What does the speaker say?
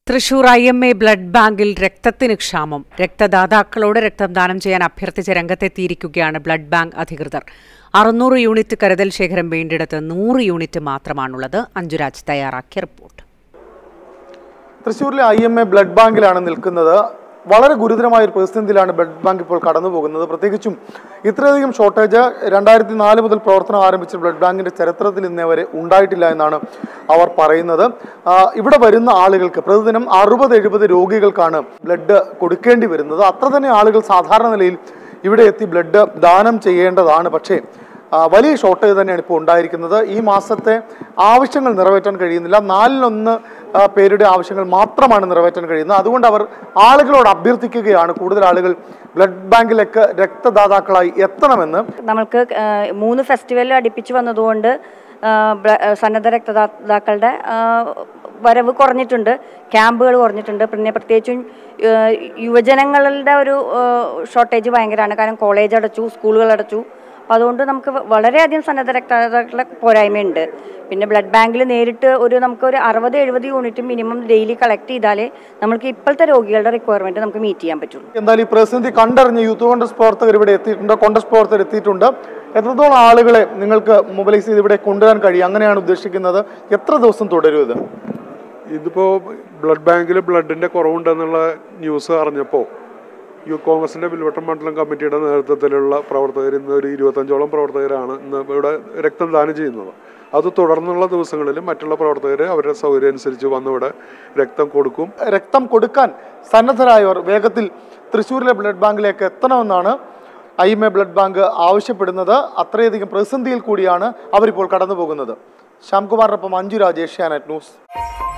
Thrissur I M A blood ബാങ്കിൽ രക്തത്തിന് ക്ഷാമം രക്തദാതാക്കളോട് രക്തം ദാനം ചെയ്യാൻ അഭ്യർത്ഥിച്ച് രംഗത്തെത്തിയിരിക്കുകയാണ് ബ്ലഡ് ബാങ്ക് അധികൃതർ അറുന്നൂറ് യൂണിറ്റ് കരുതൽ ശേഖരം വേണ്ടിടത്ത് നൂറ് യൂണിറ്റ് മാത്രമാണുള്ളത് അഞ്ജുരാജ് തയ്യാറാക്കിയ റിപ്പോർട്ട് തൃശ്ശൂരിലെ ഐ എം എ ബ്ലഡ് ബാങ്കിലാണ് നിൽക്കുന്നത് വളരെ ഗുരുതരമായ ഒരു പ്രതിസന്ധിയിലാണ് ബ്ലഡ് ബാങ്ക് ഇപ്പോൾ കടന്നു പോകുന്നത് പ്രത്യേകിച്ചും ഇത്രയധികം ഷോർട്ടേജ് രണ്ടായിരത്തി നാല് മുതൽ പ്രവർത്തനം ആരംഭിച്ച ബ്ലഡ് ബാങ്കിന്റെ ചരിത്രത്തിൽ ഇന്നേ വരെ ഉണ്ടായിട്ടില്ല എന്നാണ് അവർ പറയുന്നത് ആ, ഇവിടെ വരുന്ന ആളുകൾക്ക് പ്രതിദിനം അറുപത് എഴുപത് രോഗികൾക്കാണ് ബ്ലഡ് കൊടുക്കേണ്ടി വരുന്നത് അത്ര തന്നെ ആളുകൾ സാധാരണ നിലയിൽ ഇവിടെ എത്തി ബ്ലഡ് ദാനം ചെയ്യേണ്ടതാണ് പക്ഷേ ആ, വലിയ ഷോർട്ടേജ് തന്നെയാണ് ഇപ്പോൾ ഉണ്ടായിരിക്കുന്നത് ഈ മാസത്തെ ആവശ്യങ്ങൾ നിറവേറ്റാൻ കഴിയുന്നില്ല നാലിലൊന്ന് ആ, പേരുടെ ആവശ്യങ്ങൾ മാത്രമാണ് നിറവേറ്റാൻ കഴിയുന്നത് അതുകൊണ്ട് അവർ ആളുകളോട് അഭ്യർത്ഥിക്കുകയാണ് കൂടുതൽ ആളുകൾ ബ്ലഡ് ബാങ്കിലേക്ക് രക്തദാതാക്കളായി എത്തണമെന്ന് നമ്മൾക്ക് ആ, മൂന്ന് ഫെസ്റ്റിവൽ അടുപ്പിച്ച് വന്നതുകൊണ്ട് ആ, ബ്ല- ആ, സന്നദ്ധ രക്തദാതാക്കളുടെ ആ, വരവ് കുറഞ്ഞിട്ടുണ്ട് ക്യാമ്പുകൾ കുറഞ്ഞിട്ടുണ്ട് പിന്നെ പ്രത്യേകിച്ചും ആ, യുവജനങ്ങളുടെ ഒരു ഷോർട്ടേജ് ഭയങ്കരമാണ് കാരണം കോളേജ് അടച്ചു സ്കൂളുകൾ അടച്ചു അപ്പോൾ അതുകൊണ്ട് നമുക്ക് വ- വളരെയധികം സന്നദ്ധ രക്തദാതാക്കളുടെ പോരായ്മയുണ്ട് പിന്നെ ബ്ലഡ് ബാങ്കിൽ നേരിട്ട് ഒരു നമുക്ക് ഒരു അറുപത് എഴുപത് യൂണിറ്റ് മിനിമം ഡെയിലി കളക്ട് ചെയ്താലേ നമുക്ക് ഇപ്പോഴത്തെ രോഗികളുടെ റിക്വയർമെൻറ്റ് നമുക്ക് മീറ്റ് ചെയ്യാൻ പറ്റുള്ളൂ എന്തായാലും ഈ പ്രതിസന്ധി കണ്ടറിഞ്ഞ് യൂത്ത് കോൺഗ്രസ് പ്രവർത്തകർ ഇവിടെ എത്തിയിട്ടുണ്ട് കോൺഗ്രസ് പ്രവർത്തകർ എത്തിയിട്ടുണ്ട് എത്രത്തോളം ആളുകളെ നിങ്ങൾക്ക് മൊബിലൈസ് ചെയ്ത് ഇവിടെ കൊണ്ടുവരാൻ കഴിയും അങ്ങനെയാണ് ഉദ്ദേശിക്കുന്നത് എത്ര ദിവസം തുടരും ഇത് ഇതിപ്പോൾ ബ്ലഡ് ബാങ്കിൽ ബ്ലഡിൻ്റെ കുറവുണ്ടെന്നുള്ള ന്യൂസ് അറിഞ്ഞപ്പോൾ യു കോൺഗ്രസിൻ്റെ വിൽവട്ടം മണ്ഡലം കമ്മിറ്റിയുടെ നേതൃത്വത്തിലുള്ള പ്രവർത്തകർ ഇന്ന് ഒരു ഇരുപത്തഞ്ചോളം പ്രവർത്തകരാണ് ഇന്ന് ഇവിടെ രക്തം ദാനം ചെയ്യുന്നത് അത് തുടർന്നുള്ള ദിവസങ്ങളിൽ മറ്റുള്ള പ്രവർത്തകർ അവരുടെ സൗകര്യം അനുസരിച്ച് വന്നിവിടെ രക്തം കൊടുക്കും രക്തം കൊടുക്കാൻ സന്നദ്ധരായവർ വേഗത്തിൽ തൃശ്ശൂരിലെ ബ്ലഡ് ബാങ്കിലേക്ക് എത്തണമെന്നാണ് I M A blood bank ആവശ്യപ്പെടുന്നത് അത്രയധികം പ്രതിസന്ധിയിൽ കൂടിയാണ് അവരിപ്പോൾ കടന്നു പോകുന്നത് ശ്യാംകുമാറിനൊപ്പം അഞ്ജു രാജേഷ് ഏഷ്യാനെറ്റ് ന്യൂസ്